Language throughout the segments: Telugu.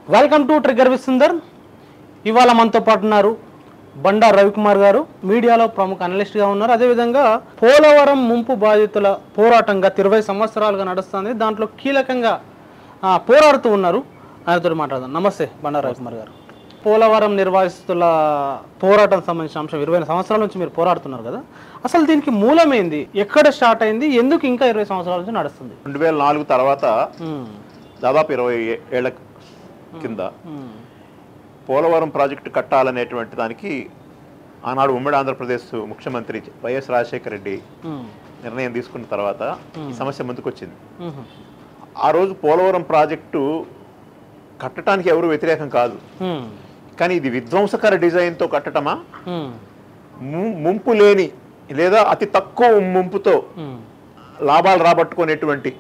Welcome to trigger with Sundar ఇవాళ మనతో పాటు ఉన్నారు బండా రవికుమార్ గారు మీడియాలో ప్రముఖ అనలిస్ట్గా ఉన్నారు అదేవిధంగా పోలవరం ముంపు బాధితుల పోరాటం గత ఇరవై సంవత్సరాలుగా నడుస్తుంది దాంట్లో కీలకంగా ఆ, పోరాడుతూ ఉన్నారు ఆయనతో మాట్లాడదాం నమస్తే బండా రవికుమార్ గారు పోలవరం నిర్వాసితుల పోరాటం సంబంధించిన అంశం ఇరవై సంవత్సరాల నుంచి మీరు పోరాడుతున్నారు కదా అసలు దీనికి మూలమేంది ఎక్కడ స్టార్ట్ అయింది ఎందుకు ఇంకా ఇరవై సంవత్సరాల నుంచి నడుస్తుంది రెండు వేల నాలుగు తర్వాత ఉమ్, దాదాపు ఇరవై ఏ- ఏళ్ల కింద ఉమ్, పోలవరం ప్రాజెక్టు కట్టాలనేటువంటి దానికి ఆనాడు ఉమ్మడి ఆంధ్రప్రదేశ్ ముఖ్యమంత్రి వైఎస్ రాజశేఖర రెడ్డి ఉమ్, నిర్ణయం తీసుకున్న తర్వాత ఈ సమస్య ముందుకొచ్చింది ఉమ్, ఆ రోజు పోలవరం ప్రాజెక్టు కట్టడానికి ఎవరు వ్యతిరేకం కాదు ఉమ్, కానీ ఇది విధ్వంసకర డిజైన్తో కట్టటమా ఉమ్, ము- ముంపు లేని లేదా అతి తక్కువ ముంపుతో ఉమ్, లాభాలు రాబట్టుకునేటువంటి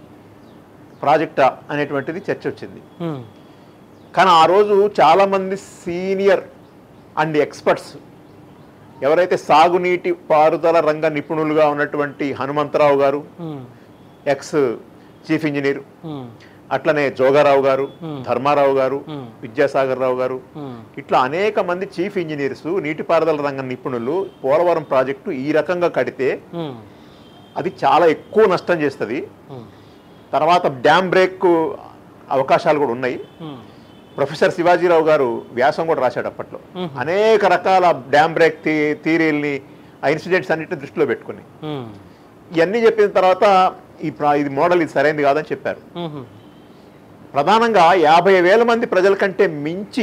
ప్రాజెక్టా అనేటువంటిది చర్చ వచ్చింది ఉమ్, కానీ ఆ రోజు చాలామంది సీనియర్ అండ్ ఎక్స్పర్ట్స్ ఎవరైతే సాగునీటి పారుదల రంగ నిపుణులుగా ఉన్నటువంటి హనుమంతరావు గారు ఉమ్, ఎక్స్ చీఫ్ ఇంజనీర్ ఉమ్, అట్లనే జోగారావు గారు Hmm. ధర్మారావు గారు ఉమ్, విద్యాసాగర్ రావు గారు ఉమ్, ఇట్లా అనేక మంది చీఫ్ ఇంజనీర్స్ నీటిపారుదల రంగ నిపుణులు పోలవరం ప్రాజెక్టు ఈ రకంగా కడితే ఉమ్, అది చాలా ఎక్కువ నష్టం చేస్తుంది ఉమ్, తర్వాత డ్యామ్ బ్రేక్ అవకాశాలు కూడా ఉన్నాయి ఉమ్, ప్రొఫెసర్ శివాజీరావు గారు వ్యాసం కూడా రాశాడు అప్పట్లో మ్మ్. అనేక రకాల డ్యామ్ బ్రేక్ థీ థీరీల్ని ఆ ఇన్సిడెంట్స్ అన్నిటిని దృష్టిలో పెట్టుకుని ఉమ్, ఇవన్నీ చెప్పిన తర్వాత ఈ ప్రా ఇది మోడల్ ఇది సరైనది కాదని చెప్పారు ఉమ్, ప్రధానంగా యాభై వేల మంది ప్రజల కంటే మించి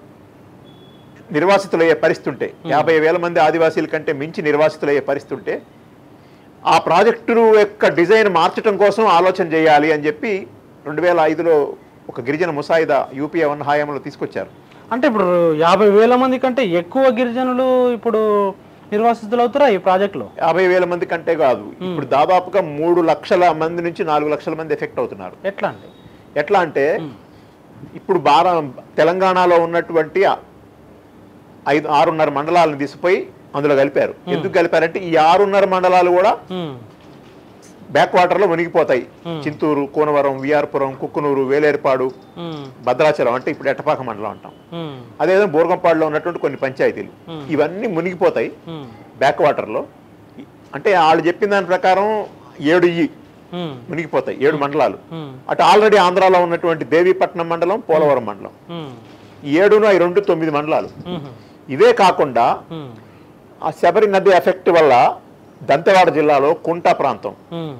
నిర్వాసితులయ్యే పరిస్థితి ఉంటే యాభై వేల మంది ఆదివాసీల కంటే మించి నిర్వాసితులయ్యే పరిస్థితి ఉంటే ఆ ప్రాజెక్టు యొక్క డిజైన్ మార్చడం కోసం ఆలోచన చేయాలి అని చెప్పి రెండు వేల ఐదులో ఒక గిరిజన ముసాయిదా యూపీఏ వన్ హాయంలో తీసుకొచ్చారు అంటే ఇప్పుడు యాభై వేల మంది కంటే ఎక్కువ గిరిజనులు ఇప్పుడు నిర్వాసితులు అవుతారా ఈ ప్రాజెక్టులో యాభై వేల మంది కంటే కాదు ఇప్పుడు దాదాపుగా మూడు లక్షల మంది నుంచి నాలుగు లక్షల మంది ఎఫెక్ట్ అవుతున్నారు ఎట్లా అండి ఎట్లా అంటే ఇప్పుడు భార తెలంగాణలో ఉన్నటువంటి ఆ ఐదు ఆరున్నర మండలాలను తీసిపోయి అందులో కలిపారు ఎందుకు కలిపారంటే ఈ ఆరున్నర మండలాలు కూడా ఉమ్, బ్యాక్ వాటర్లో మునిగిపోతాయి చింతూరు కోనవరం విఆర్పురం కుక్కునూరు వేలేరుపాడు ఉమ్, భద్రాచలం అంటే ఇప్పుడు ఎట్టపాక మండలం అంటాం ఉమ్, అదేవిధంగా బోర్గంపాడులో ఉన్నటువంటి కొన్ని పంచాయతీలు ఇవన్నీ మునిగిపోతాయి ఉమ్, బ్యాక్ వాటర్లో అంటే వాళ్ళు చెప్పిన దాని ప్రకారం ఏడు ఇయ్యి ఉమ్, మునిగిపోతాయి ఏడు మండలాలు ఉమ్, అటు ఆల్రెడీ ఆంధ్రాలో ఉన్నటువంటి దేవీపట్నం మండలం పోలవరం మండలం ఉమ్, ఈ ఏడును అవి రెండు తొమ్మిది మండలాలు ఉమ్, ఇవే కాకుండా ఉమ్, ఆ శబరి నది ఎఫెక్ట్ వల్ల దంతెవాడ జిల్లాలో కుంటా ప్రాంతం ఉమ్,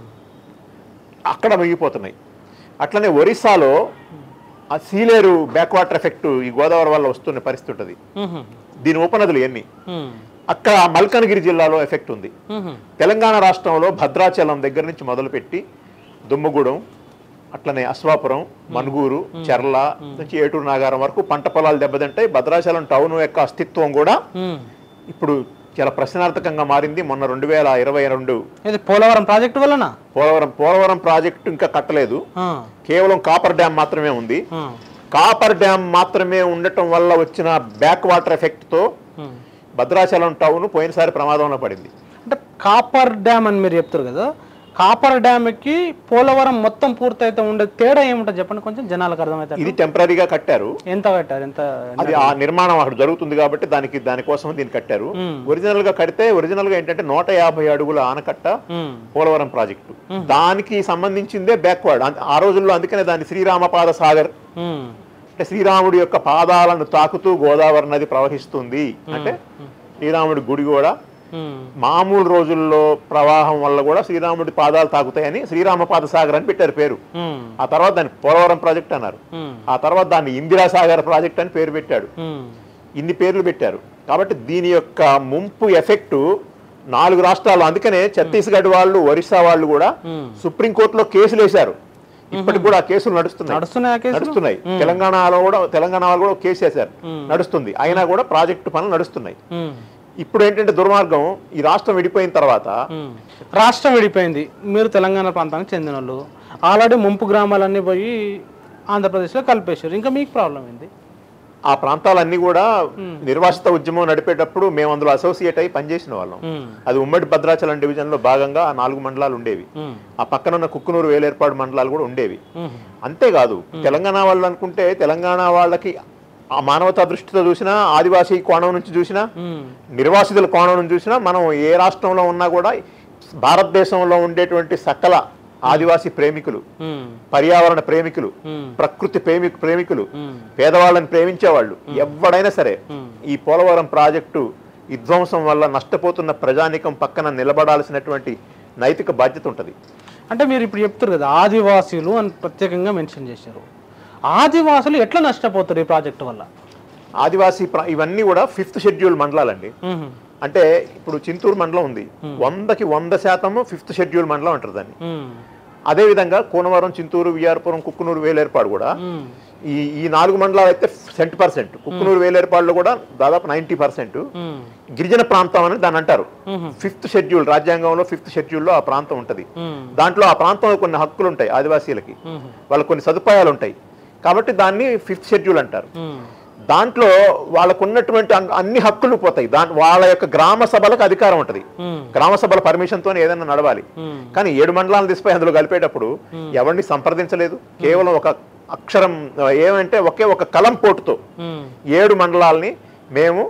అక్కడ మునిగిపోతున్నాయి అట్లనే ఒరిస్సాలో ఆ సీలేరు బ్యాక్ వాటర్ ఎఫెక్ట్ ఈ గోదావరి వల్ల వస్తున్న పరిస్థితి ఉంటుంది ఉమ్, దీని ఉపనదులు ఎన్ని ఉమ్, అక్కడ మల్కనగిరి జిల్లాలో ఎఫెక్ట్ ఉంది ఉమ్, తెలంగాణ రాష్ట్రంలో భద్రాచలం దగ్గర నుంచి మొదలుపెట్టి దుమ్మగూడెం అట్లనే అశ్వాపురం మనుగూరు చెర్ల నుంచి ఏటూరు నాగారం వరకు పంట పొలాలు దెబ్బతింటాయి భద్రాచలం టౌన్ యొక్క అస్తిత్వం కూడా ఉమ్. ఇప్పుడు చాలా ప్రశ్నార్థకంగా మారింది మొన్న రెండు వేల ఇరవై రెండు ఇది పోలవరం ప్రాజెక్టు వలన పోలవరం పోలవరం ప్రాజెక్టు ఇంకా కట్టలేదు ఆ, కేవలం కాపర్ డ్యామ్ మాత్రమే ఉంది ఆ, కాపర్ డ్యామ్ మాత్రమే ఉండటం వల్ల వచ్చిన బ్యాక్ వాటర్ ఎఫెక్ట్తో ఉమ్. భద్రాచలం టౌన్ పోయినసారి ప్రమాదంలో పడింది అంటే కాపర్ డ్యామ్ అని మీరు చెప్తారు కదా కాపర్ డ్యామ్కి పోలవరం మొత్తం పూర్తయితే ఉండే తేడా ఏముంటుంది చెప్పండి కొంచెం జనాలకు అర్థమవుతారు ఇది టెంపరీగా కట్టారు ఎంత కట్టారు ఎంత అది ఆ నిర్మాణం అక్కడ జరుగుతుంది కాబట్టి దానికి దానికోసం దీన్ని కట్టారు మ్మ్. ఒరిజినల్ గా కడితే ఒరిజినల్ గా ఏంటంటే నూట యాభై అడుగుల ఆనకట్ట ఉమ్, పోలవరం ప్రాజెక్టు దానికి సంబంధించిందే బ్యాక్వర్డ్ ఆ రోజుల్లో అందుకనే దాన్ని శ్రీరామపాద సాగర్ ఉమ్, అంటే శ్రీరాముడి యొక్క పాదాలను తాకుతూ గోదావరి నది ప్రవహిస్తుంది అంటే శ్రీరాముడి గుడి కూడా ఉమ్, మామూలు రోజుల్లో ప్రవాహం వల్ల కూడా శ్రీరాముడి పాదాలు తాకుతాయని శ్రీరామపాద సాగర్ అని పెట్టారు పేరు ఉమ్, ఆ తర్వాత దాన్ని పోలవరం ప్రాజెక్ట్ అన్నారు ఉమ్, ఆ తర్వాత దాన్ని ఇందిరా సాగర్ ప్రాజెక్ట్ అని పేరు పెట్టాడు ఉమ్, ఇన్ని పేర్లు పెట్టారు కాబట్టి దీని యొక్క ముంపు ఎఫెక్ట్ నాలుగు రాష్ట్రాలు అందుకనే ఛత్తీస్గఢ్ వాళ్ళు ఒరిస్సా వాళ్ళు కూడా ఉమ్. సుప్రీంకోర్టులో కేసులు వేశారు ఇప్పటికి కూడా ఆ కేసులు నడుస్తున్నాయి నడుస్తున్నాయా కేసులు? నడుస్తున్నాయి తెలంగాణలో కూడా తెలంగాణ వాళ్ళు కూడా ఒక కేసు వేశారు నడుస్తుంది అయినా కూడా ప్రాజెక్టు పనులు నడుస్తున్నాయి ఉమ్, ఇప్పుడు ఏంటంటే దుర్మార్గం ఈ రాష్ట్రం విడిపోయిన తర్వాత ఉమ్. రాష్ట్రం విడిపోయింది మీరు తెలంగాణ ప్రాంతానికి చెందిన వాళ్ళు ఆల్రెడీ ముంపు గ్రామాలన్నీ పోయి ఆంధ్రప్రదేశ్లో కలిపేశారు ఇంకా మీకు ప్రాబ్లం ఏంది ఆ ప్రాంతాలన్నీ కూడా నిర్వాసిత ఉద్యమం నడిపేటప్పుడు మేము అందులో అసోసియేట్ అయ్యి పనిచేసిన వాళ్ళం ఉమ్, అది ఉమ్మడి భద్రాచలం డివిజన్లో భాగంగా ఆ నాలుగు మండలాలు ఉండేవి ఉమ్, ఆ పక్కన ఉన్న కుక్కునూరు వేలేర్పాడు మండలాలు కూడా ఉండేవి ఉమ్, అంతేకాదు తెలంగాణ వాళ్ళు అనుకుంటే తెలంగాణ వాళ్ళకి ఆ మానవతా దృష్టితో చూసినా ఆదివాసీ కోణం నుంచి చూసినా ఉమ్, నిర్వాసితుల కోణం నుంచి చూసినా మనం ఏ రాష్ట్రంలో ఉన్నా కూడా భారతదేశంలో ఉండేటువంటి సకల ఆదివాసీ ప్రేమికులు ఉమ్, పర్యావరణ ప్రేమికులు ఉమ్, ప్రకృతి ప్రేమి ప్రేమికులు ఉమ్, పేదవాళ్ళని ప్రేమించేవాళ్ళు ఎవడైనా సరే ఉమ్. ఈ పోలవరం ప్రాజెక్టు విధ్వంసం వల్ల నష్టపోతున్న ప్రజానికం పక్కన నిలబడాల్సినటువంటి నైతిక బాధ్యత ఉంటుంది అంటే మీరు ఇప్పుడు చెప్తారు కదా ఆదివాసీలు అని ప్రత్యేకంగా మెన్షన్ చేశారు ఆదివాసులు ఎట్లా నష్టపోతారు ఈ ప్రాజెక్టు వల్ల ఆదివాసీ ప్ర- ఇవన్నీ కూడా ఫిఫ్త్ షెడ్యూల్ మండలాలండి ఉమ్, అంటే ఇప్పుడు చింతూరు మండలం ఉంది వందకి వంద శాతము ఫిఫ్త్ షెడ్యూల్ మండలం అంటారు దాన్ని ఉమ్, అదేవిధంగా కోనవరం చింతూరు విఆర్పురం కుక్కునూరు వేలేర్పాడు కూడా ఉమ్, ఈ ఈ నాలుగు మండలాలు అయితే సెంట్ పర్సెంట్ కుక్కునూరు వేలేర్పాడులో కూడా దాదాపు నైంటీ పర్సెంట్ ఉమ్, గిరిజన ప్రాంతం అని దాన్ని అంటారు ఉమ్, ఫిఫ్త్ షెడ్యూల్ రాజ్యాంగంలో ఫిఫ్త్ షెడ్యూల్లో ఆ ప్రాంతం ఉంటుంది ఉమ్, దాంట్లో ఆ ప్రాంతంలో కొన్ని హక్కులు ఉంటాయి ఆదివాసీలకి ఉమ్, వాళ్ళకి కొన్ని సదుపాయాలు ఉంటాయి కాబట్టి దాన్ని ఫిఫ్త్ షెడ్యూల్ అంటారు ఉమ్, దాంట్లో వాళ్ళకు ఉన్నటువంటి అన్- అన్ని హక్కులు పోతాయి దాని వాళ్ళ యొక్క గ్రామ సభలకు అధికారం ఉంటుంది ఉమ్, గ్రామ సభల పర్మిషన్ తోనే ఏదైనా నడవాలి ఉమ్, కానీ ఏడు మండలాలను తీసిపోయి అందులో కలిపేటప్పుడు ఎవరిని సంప్రదించలేదు కేవలం ఒక అక్షరం ఏమంటే ఒకే ఒక కలం పోటుతో ఉమ్, ఏడు మండలాల్ని మేము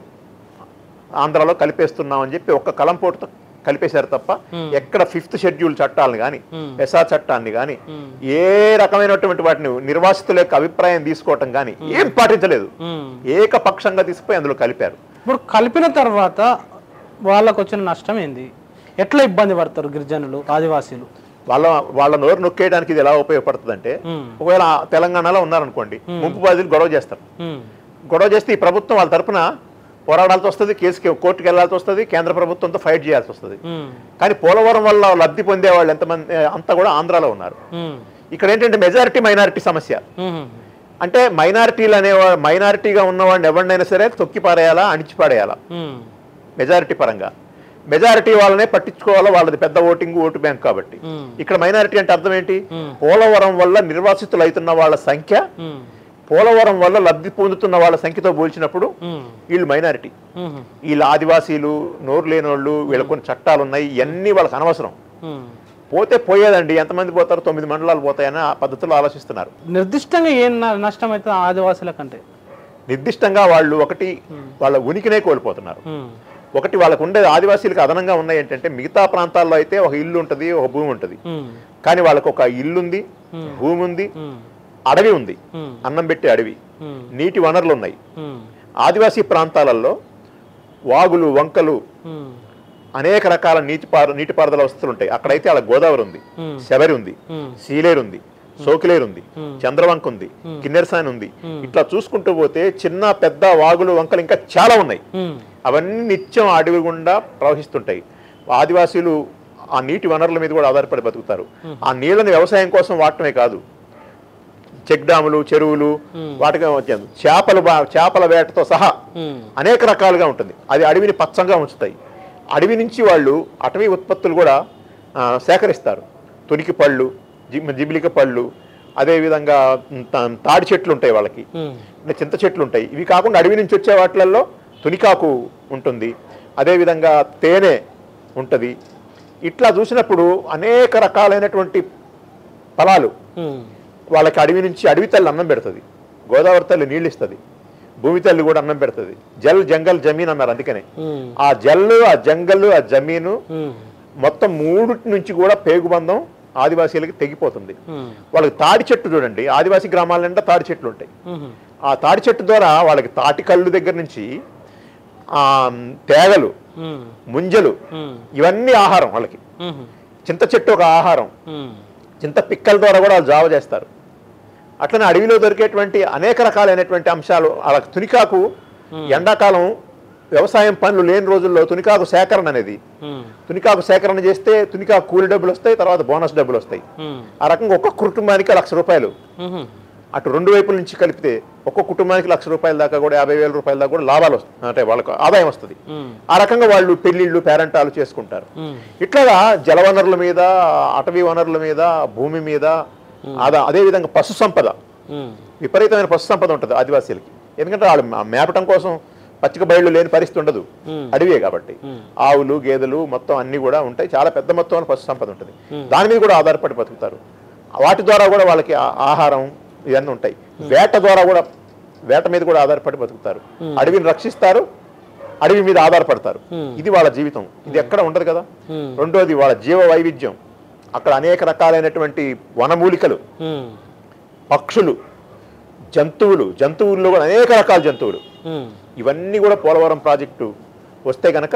ఆంధ్రాలో కలిపేస్తున్నామని చెప్పి ఒక్క కలం పోటుతో కలిపేశారు తప్ప ఎక్కడ ఫిఫ్త్ షెడ్యూల్ చట్టాలను కానీ Hmm. ఎస్ఆర్ చట్టాన్ని కానీ Hmm. ఏ రకమైనటువంటి వాటిని నిర్వాసితుల యొక్క అభిప్రాయం తీసుకోవటం కానీ ఏం పాటించలేదు ఉమ్. ఏకపక్షంగా తీసుకుపోయి అందులో కలిపారు ఇప్పుడు కలిపిన తర్వాత వాళ్ళకు వచ్చిన నష్టం ఏంది ఎట్లా ఇబ్బంది పడతారు గిరిజనులు ఆదివాసీలు వాళ్ళ వాళ్ళ నోరు నొక్కేయడానికి ఇది ఎలా ఉపయోగపడుతుంది అంటే ఉమ్, ఒకవేళ తెలంగాణలో ఉన్నారనుకోండి ముంపు బాధితులు గొడవ చేస్తారు ఉమ్, గొడవ చేస్తే ఈ ప్రభుత్వం వాళ్ళ తరపున పోరాడాల్సి వస్తుంది కేసుకి కోర్టుకి వెళ్లాల్సి వస్తుంది కేంద్ర ప్రభుత్వంతో ఫైట్ చేయాల్సి వస్తుంది ఉమ్, కానీ పోలవరం వల్ల లబ్ధి పొందే వాళ్ళు ఎంతమంది అంతా కూడా ఆంధ్రాలో ఉన్నారు ఉమ్, ఇక్కడ ఏంటంటే మెజారిటీ మైనారిటీ సమస్య ఉమ్, అంటే మైనారిటీలు అనేవా మైనారిటీగా ఉన్నవాడిని ఎవరినైనా సరే తొక్కి పారేయాలా అణిచిపాడేయాలా ఉమ్, మెజారిటీ పరంగా మెజారిటీ వాళ్ళనే పట్టించుకోవాలా వాళ్ళది పెద్ద ఓటింగ్ ఓటు బ్యాంక్ కాబట్టి ఉమ్, ఇక్కడ మైనారిటీ అంటే అర్థం ఏంటి ఉమ్, పోలవరం వల్ల నిర్వాసితులు అవుతున్న వాళ్ళ సంఖ్య ఉమ్, పోలవరం వల్ల లబ్ధి పొందుతున్న వాళ్ళ సంఖ్యతో పోల్చినప్పుడు ఉమ్, వీళ్ళు మైనారిటీ ఉమ్, వీళ్ళ ఆదివాసీలు నోరు లేని వాళ్ళు వీళ్ళ కొన్ని చట్టాలు ఉన్నాయి ఇవన్నీ వాళ్ళకి అనవసరం ఉమ్. పోతే పోయేదండి ఎంతమంది పోతారు తొమ్మిది మండలాలు పోతాయని ఆ పద్ధతిలో ఆలోచిస్తున్నారు నిర్దిష్టంగా ఏం న- నష్టం అవుతుంది ఆదివాసుల కంటే నిర్దిష్టంగా వాళ్ళు ఒకటి వాళ్ళ ఉనికినే కోల్పోతున్నారు ఉమ్, ఒకటి వాళ్ళకు ఉండే ఆదివాసీలకు అదనంగా ఉన్నాయి ఏంటంటే మిగతా ప్రాంతాల్లో అయితే ఒక ఇల్లు ఉంటుంది ఒక భూమి ఉంటుంది ఉమ్, కానీ వాళ్ళకు ఒక ఇల్లు ఉంది భూమి ఉంది ఉమ్, అడవి ఉంది ఉమ్, అన్నం పెట్టే అడవి ఉమ్, నీటి వనరులు ఉన్నాయి ఉమ్, ఆదివాసీ ప్రాంతాలలో వాగులు వంకలు ఉమ్, అనేక రకాల నీటిపారు నీటిపారుదల వస్తువులు ఉంటాయి అక్కడైతే అలా గోదావరి ఉంది ఉమ్, శబరి ఉంది ఉమ్, సీలేరు ఉంది సోకిలేరు ఉంది Hmm. చంద్రవంక ఉంది Hmm. కిన్నెరసాని ఉంది Hmm. ఇట్లా చూసుకుంటూ పోతే చిన్న పెద్ద వాగులు వంకలు ఇంకా చాలా ఉన్నాయి ఉమ్, అవన్నీ నిత్యం అడవి గుండా ప్రవహిస్తుంటాయి ఆదివాసీలు ఆ నీటి వనరుల మీద కూడా ఆధారపడి బతుకుతారు ఆ నీళ్ళని వ్యవసాయం కోసం వాడటమే కాదు చెక్ డాములు చెరువులు Hmm. వాటికి వచ్చాను చేపలు బా- చేపల వేటతో సహా ఉమ్, అనేక రకాలుగా ఉంటుంది అది అడవిని పచ్చంగా ఉంచుతాయి అడవి నుంచి వాళ్ళు అటవీ ఉత్పత్తులు కూడా ఆ, సేకరిస్తారు తునికి పళ్ళు జిమ్ జిబిలిక పళ్ళు అదేవిధంగా ఉమ్, తా- తాడి చెట్లు ఉంటాయి వాళ్ళకి ఉమ్, ఇంకా చింత చెట్లు ఉంటాయి ఇవి కాకుండా అడవి నుంచి వచ్చే వాటిలలో తునికాకు ఉంటుంది అదేవిధంగా తేనె ఉంటుంది ఇట్లా చూసినప్పుడు అనేక రకాలైనటువంటి ఫలాలు ఉమ్, వాళ్ళకి అడవి నుంచి అడవి తల్లి అన్నం పెడుతుంది గోదావరి తల్లి నీళ్ళు ఇస్తుంది భూమి తల్లి కూడా అన్నం పెడుతుంది జల్ జంగల్ జమీన్ అన్నారు అందుకనే ఉమ్, ఆ జల్లు ఆ జంగల్ ఆ జమీను ఉమ్, మొత్తం మూడిటి నుంచి కూడా పేగుబంధం ఆదివాసీలకి తెగిపోతుంది ఉమ్, వాళ్ళకి తాడి చెట్టు చూడండి ఆదివాసీ గ్రామాల నిండా తాడి చెట్లు ఉంటాయి ఉమ్, ఆ తాడి చెట్టు ద్వారా వాళ్ళకి తాటి కళ్ళు దగ్గర నుంచి ఆ తేగలు ఉమ్, ముంజలు ఉమ్, ఇవన్నీ ఆహారం వాళ్ళకి ఉమ్, చింత చెట్టు ఒక ఆహారం ఉమ్, చింత పిక్కల ద్వారా కూడా వాళ్ళు జావ చేస్తారు అట్లనే అడవిలో దొరికేటువంటి అనేక రకాలైనటువంటి అంశాలు వాళ్ళకి తునికాకు ఎండాకాలం వ్యవసాయం పనులు లేని రోజుల్లో తునికాకు సేకరణ అనేది ఉమ్, తునికాకు సేకరణ చేస్తే తునికాకు కూలి డబ్బులు వస్తాయి తర్వాత బోనస్ డబ్బులు వస్తాయి ఉమ్, ఆ రకంగా ఒక్కొక్క కుటుంబానికి లక్ష రూపాయలు ఉమ్, అటు రెండు వైపుల నుంచి కలిపితే ఒక్కొక్క కుటుంబానికి లక్ష రూపాయల దాకా కూడా యాభై వేల రూపాయల దాకా కూడా లాభాలు వస్తాయి అంటే వాళ్ళకు ఆదాయం వస్తుంది ఉమ్, ఆ రకంగా వాళ్ళు పెళ్లిళ్ళు పేరంటాలు చేసుకుంటారు ఉమ్, ఇట్లాగా జలవనరుల మీద అటవీ వనరుల మీద భూమి మీద అదా అదేవిధంగా పశు సంపద ఉమ్, విపరీతమైన పశు సంపద ఉంటుంది ఆదివాసీలకి ఎందుకంటే వాళ్ళు మ- మేపటం కోసం పచ్చిక బయళ్ళు లేని పరిస్థితి ఉండదు అడవియే కాబట్టి ఆవులు గేదెలు మొత్తం అన్ని కూడా ఉంటాయి చాలా పెద్ద మొత్తంలో పశు సంపద ఉంటుంది దాని మీద కూడా ఆధారపడి బతుకుతారు వాటి ద్వారా కూడా వాళ్ళకి ఆ- ఆహారం ఇవన్నీ ఉంటాయి వేట ద్వారా కూడా వేట మీద కూడా ఆధారపడి బతుకుతారు అడవిని రక్షిస్తారు అడవి మీద ఆధారపడతారు ఇది వాళ్ళ జీవితం ఇది ఎక్కడ ఉండదు కదా రెండోది వాళ్ళ జీవ వైవిధ్యం అక్కడ అనేక రకాలైనటువంటి వనమూలికలు పక్షులు జంతువులు జంతువుల్లో కూడా అనేక రకాల జంతువులు ఇవన్నీ కూడా పోలవరం ప్రాజెక్టు వస్తే గనక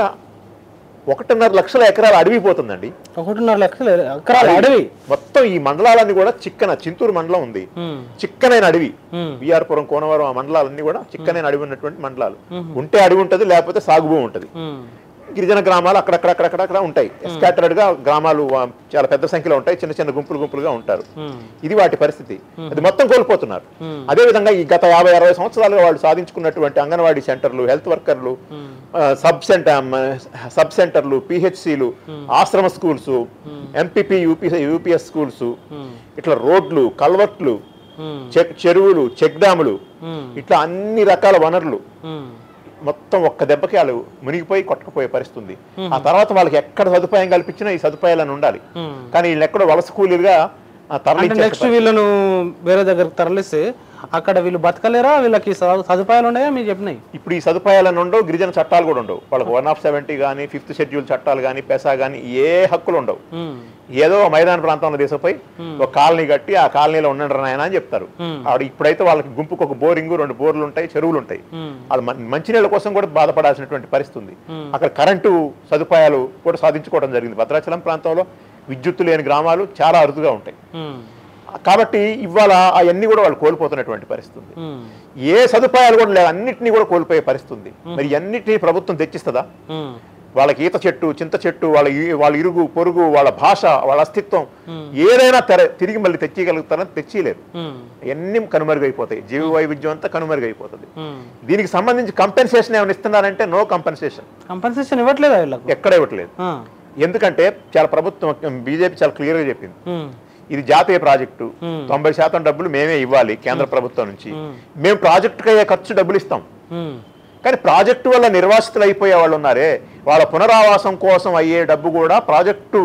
ఒకటిన్నర లక్షల ఎకరాల అడవి పోతుందండి ఒకటిన్నర లక్షలు ఎకరాల అడవి మొత్తం ఈ మండలాలన్నీ కూడా చిక్కన చింతూరు మండలం ఉంది ఉమ్, చిక్కనైన అడవి ఉమ్, విఆర్పురం కోనవరం ఆ మండలాలన్నీ కూడా చిక్కనైన అడవి ఉన్నటువంటి మండలాలు ఉంటే అడవి ఉంటుంది లేకపోతే సాగు భూమి ఉంటుంది ఉమ్, గిరిజన గ్రామాలు అక్కడక్కడక్కడక్కడ ఉంటాయి స్కాటర్డ్ గా గ్రామాలు ఆ, చాలా పెద్ద సంఖ్యలో ఉంటాయి చిన్న చిన్న గుంపులు గుంపులుగా ఉంటారు ఉమ్, ఇది వాటి పరిస్థితి అది మొత్తం కోల్పోతున్నారు Hmm. అదే విధంగా ఈ గత యాభై అరవై సంవత్సరాలుగా వాళ్ళు సాధించుకున్నటువంటి అంగన్వాడీ సెంటర్లు హెల్త్ వర్కర్లు ఉమ్, ఆ, సబ్ సెంటర్ సబ్ సెంటర్లు పిహెచ్సిలు ashram schools MPP UP UPS schools ఉమ్, ఇట్లా రోడ్లు కల్వర్ట్లు ఉమ్, చెక్ చెరువులు చెక్ డ్యాములు ఉమ్, ఇట్లా అన్ని రకాల వనరులు ఉమ్, మొత్తం ఒక్క దెబ్బకి వాళ్ళు మునిగిపోయి కొట్టుకుపోయే పరిస్థితి ఉంది ఆ తర్వాత వాళ్ళకి ఎక్కడ సదుపాయం కల్పించినా ఈ సదుపాయాలను ఉండాలి ఉమ్. కానీ వీళ్ళు ఎక్కడో వలస కూలీలుగా ఆ, అంటే తరలించే నెక్స్ట్ వీళ్ళను వేరే దగ్గరికి తరలిస్తే అక్కడ వీళ్ళు బతకలేరా వీళ్ళకి స- సదుపాయాలు ఉన్నాయా మీరు చెప్పినాయి ఇప్పుడు ఈ సదుపాయాలను ఉండవు గిరిజన చట్టాలు కూడా ఉండవు వాళ్ళకి వన్ ఆఫ్ సెవెంటీ కానీ ఫిఫ్త్ షెడ్యూల్ చట్టాలు కానీ పెసా కానీ ఏ హక్కులు ఉండవు ఉమ్, ఏదో మైదాన ప్రాంతంలో తీసుకుపోయి ఒక కాలనీ కట్టి ఆ కాలనీలో ఉండండి నాయన అని చెప్తారు Hmm. ఆవిడ ఇప్పుడైతే వాళ్ళకి గుంపుకు ఒక బోరింగ్ రెండు బోర్లు ఉంటాయి చెరువులు ఉంటాయి ఉమ్, వాళ్ళు మం- మంచినీళ్ళ కోసం కూడా బాధపడాల్సినటువంటి పరిస్థితి ఉంది Hmm. అక్కడ కరెంటు సదుపాయాలు కూడా సాధించుకోవడం జరిగింది భద్రాచలం ప్రాంతంలో విద్యుత్తు లేని గ్రామాలు చాలా అరుదుగా ఉంటాయి ఉమ్, కాబట్టి ఇవాళ అవన్నీ కూడా వాళ్ళు కోల్పోతున్నటువంటి పరిస్థితి ఉంది ఉమ్, ఏ సదుపాయాలు కూడా లేవు అన్నింటినీ కూడా కోల్పోయే పరిస్థితి ఉంది మరి అన్నిటినీ ప్రభుత్వం తెచ్చిస్తుందా ఉమ్, వాళ్ళకి ఈత చెట్టు చింత చెట్టు వాళ్ళ ఈ- వాళ్ళ ఇరుగు పొరుగు వాళ్ళ భాష వాళ్ళ అస్తిత్వం Hmm. ఏదైనా తెర తిరిగి మళ్ళీ తెచ్చిగలుగుతారని తెచ్చిలేరు ఉమ్, అన్నీ కనుమరుగైపోతాయి జీవ వైవిధ్యం అంతా కనుమరుగైపోతుంది ఉమ్. దీనికి సంబంధించి కంపెన్సేషన్ ఏమైనా ఇస్తున్నారంటే నో కంపెన్సేషన్ కంపెన్సేషన్ ఇవ్వట్లేదా వీళ్ళకు ఎక్కడ ఇవ్వట్లేదు ఆ, ఎందుకంటే చాలా ప్రభుత్వం బీజేపీ చాలా క్లియర్గా చెప్పింది ఉమ్, ఇది జాతీయ ప్రాజెక్టు Hmm. తొంభై శాతం డబ్బులు మేమే ఇవ్వాలి కేంద్ర ప్రభుత్వం నుంచి Hmm. మేము ప్రాజెక్టుకి అయ్యే ఖర్చు డబ్బులు ఇస్తాం ఉమ్, కానీ ప్రాజెక్టు వల్ల నిర్వాసితులు అయిపోయే వాళ్ళు ఉన్నారే వాళ్ళ పునరావాసం కోసం అయ్యే డబ్బు కూడా ప్రాజెక్టు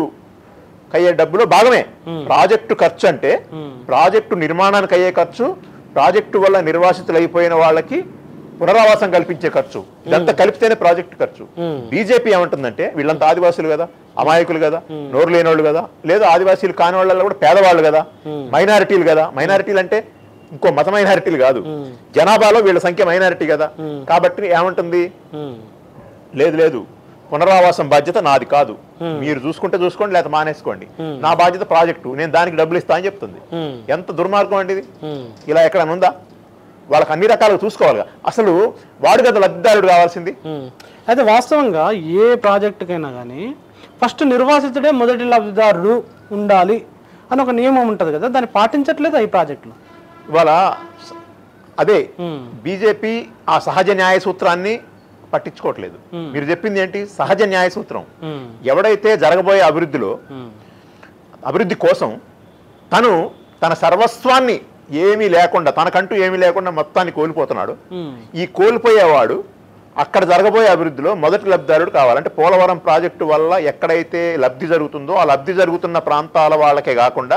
అయ్యే డబ్బులో భాగమే ప్రాజెక్టు ఖర్చు అంటే Hmm. ప్రాజెక్టు నిర్మాణానికి అయ్యే ఖర్చు ప్రాజెక్టు వల్ల నిర్వాసితులు అయిపోయిన వాళ్ళకి పునరావాసం కల్పించే ఖర్చు ఇదంతా కలిపితేనే ప్రాజెక్టు ఖర్చు Hmm. బీజేపీ ఏమంటుందంటే వీళ్ళంతా ఆదివాసులు కదా అమాయకులు కదా నోరు లేనోళ్ళు కదా లేదా ఆదివాసీలు కాని వాళ్ళలో కూడా పేదవాళ్ళు కదా మైనారిటీలు కదా మైనారిటీలు అంటే ఇంకో మత మైనారిటీలు కాదు జనాభాలో వీళ్ళ సంఖ్య మైనారిటీ కదా కాబట్టి ఏమంటుంది ఉమ్, లేదు లేదు పునరావాసం బాధ్యత నాది కాదు మీరు చూసుకుంటే చూసుకోండి లేదా మానేసుకోండి నా బాధ్యత ప్రాజెక్టు నేను దానికి డబ్బులు ఇస్తా అని చెప్తుంది ఉమ్, ఎంత దుర్మార్గం అండి ఇది ఉమ్, ఇలా ఎక్కడైనా ఉందా వాళ్ళకి అన్ని రకాలుగా చూసుకోవాలి అసలు వాడు కదా లబ్ధిదారుడు కావాల్సింది ఉమ్. అయితే వాస్తవంగా ఏ ప్రాజెక్టుకైనా కానీ ఫస్ట్ నిర్వాసితుడే మొదటి లబ్ధిదారుడు ఉండాలి అని ఒక నియమం ఉంటుంది కదా దాన్ని పాటించట్లేదు ఈ ప్రాజెక్టులో ఇవాళ స- అదే ఉమ్, బీజేపీ ఆ సహజ న్యాయ సూత్రాన్ని పట్టించుకోవట్లేదు మీరు చెప్పింది ఏంటి సహజ న్యాయ సూత్రం ఉమ్, ఎవడైతే జరగబోయే అభివృద్ధిలో ఉమ్, అభివృద్ధి కోసం తను తన సర్వస్వాన్ని ఏమీ లేకుండా తనకంటూ ఏమీ లేకుండా మొత్తాన్ని కోల్పోతున్నాడు ఉమ్, ఈ కోల్పోయేవాడు అక్కడ జరగబోయే అభివృద్ధిలో మొదటి లబ్ధిదారుడు కావాలంటే పోలవరం ప్రాజెక్టు వల్ల ఎక్కడైతే లబ్ధి జరుగుతుందో ఆ లబ్ధి జరుగుతున్న ప్రాంతాల వాళ్ళకే కాకుండా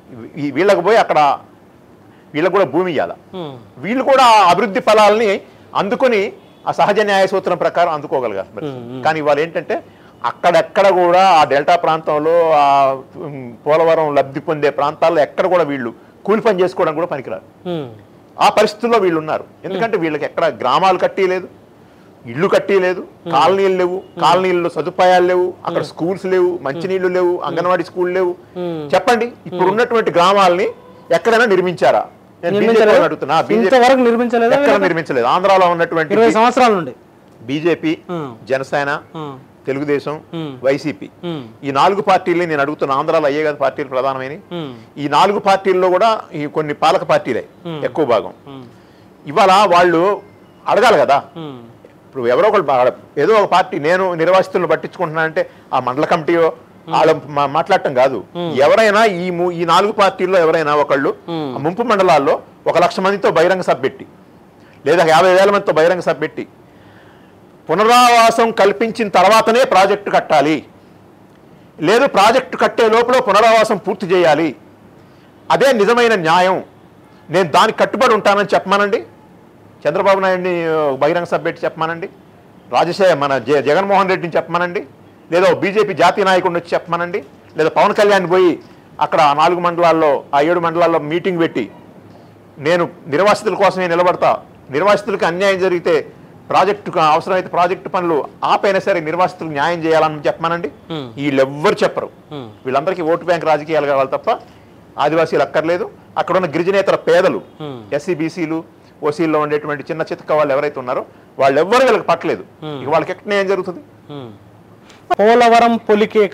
ఈ వీళ్ళకి పోయి అక్కడ వీళ్ళకు కూడా భూమి ఇవ్వాలి ఉమ్, వీళ్ళు కూడా ఆ అభివృద్ధి ఫలాల్ని అందుకొని ఆ సహజ న్యాయ సూత్రం ప్రకారం అందుకోగలిగారు మరి. కానీ ఇవాళ ఏంటంటే అక్కడెక్కడ కూడా ఆ డెల్టా ప్రాంతంలో ఆ ఉమ్, పోలవరం లబ్ధి పొందే ప్రాంతాల్లో ఎక్కడ కూడా వీళ్ళు కూలి పని చేసుకోవడం కూడా పనికిరారు ఉమ్, ఆ పరిస్థితుల్లో వీళ్ళు ఉన్నారు ఎందుకంటే వీళ్ళకి ఎక్కడ గ్రామాలు కట్టిలేదు ఇల్లు కట్టిలేదు కాలనీలు లేవు కాలనీల్లో సదుపాయాలు లేవు అక్కడ స్కూల్స్ లేవు మంచినీళ్లు లేవు అంగన్వాడీ స్కూల్ లేవు ఉమ్. చెప్పండి ఇప్పుడు ఉన్నటువంటి గ్రామాలని ఎక్కడైనా నిర్మించారా నేను BJP నిర్మించలేదా? వాళ్ళని అడుగుతున్నా బీజేపీ ఇంతవరకు నిర్మించలేదా ఎక్కడ నిర్మించలేదు ఆంధ్రాలో ఉన్నటువంటి ఇరవై సంవత్సరాల నుండి బీజేపీ ఉమ్, జనసేన ఉమ్, తెలుగుదేశం ఉమ్, వైసీపీ ఉమ్, ఈ నాలుగు పార్టీల్ని నేను అడుగుతున్నా ఆంధ్రాలో అయ్యే కదా పార్టీలు ప్రధానమైన ఉమ్, ఈ నాలుగు పార్టీల్లో కూడా ఈ కొన్ని పాలక పార్టీలే Hmm. ఎక్కువ భాగం ఉమ్, ఇవాళ వాళ్ళు అడగాలి కదా ఉమ్, ఇప్పుడు ఎవరో ఒకళ్ళు బా- ఏదో ఒక పార్టీ నేను నిర్వాసితులను పట్టించుకుంటున్నానంటే ఆ మండల కమిటీయో వాళ్ళ మా- మాట్లాడటం కాదు ఎవరైనా ఈ ము- ఈ నాలుగు పార్టీల్లో ఎవరైనా ఒకళ్ళు Hmm. ఆ ముంపు మండలాల్లో ఒక లక్ష మందితో బహిరంగ సభ పెట్టి లేదా యాభై వేల మందితో బహిరంగ సభ పెట్టి పునరావాసం కల్పించిన తర్వాతనే ప్రాజెక్టు కట్టాలి లేదు ప్రాజెక్టు కట్టే లోపల పునరావాసం పూర్తి చేయాలి అదే నిజమైన న్యాయం నేను దానికి కట్టుబడి ఉంటానని చెప్పమానండి చంద్రబాబు నాయుడిని ఆ, బహిరంగ సభ పెట్టి చెప్పమానండి రాజశేఖర్ మన జ జగన్మోహన్ రెడ్డిని చెప్పమానండి లేదా ఓ బీజేపీ జాతీయ నాయకుడిని వచ్చి చెప్పమానండి లేదా పవన్ కళ్యాణ్ పోయి అక్కడ ఆ నాలుగు మండలాల్లో ఆ ఏడు మండలాల్లో మీటింగ్ పెట్టి నేను నిర్వాసితుల కోసమే నిలబడతా నిర్వాసితులకు అన్యాయం జరిగితే ప్రాజెక్టుకు అవసరమైతే ప్రాజెక్టు పనులు ఆపైనా సరే నిర్వాసితులకు న్యాయం చేయాలని చెప్పమానండి Hmm. వీళ్ళెవ్వరు చెప్పరు Hmm. వీళ్ళందరికీ ఓటు బ్యాంక్ రాజకీయాలు కావాలి తప్ప ఆదివాసీలు అక్కర్లేదు అక్కడ ఉన్న గిరిజనేతర పేదలు Hmm. ఎస్సీ బీసీలు ఓసీల్లో ఉండేటువంటి చిన్న చితక వాళ్ళు ఎవరైతే ఉన్నారో వాళ్ళు ఎవ్వరు వీళ్ళకి పట్టలేదు ఇక వాళ్ళకి ఎక్కడ న్యాయం జరుగుతుంది ఉమ్. పోలవరం పొలికేక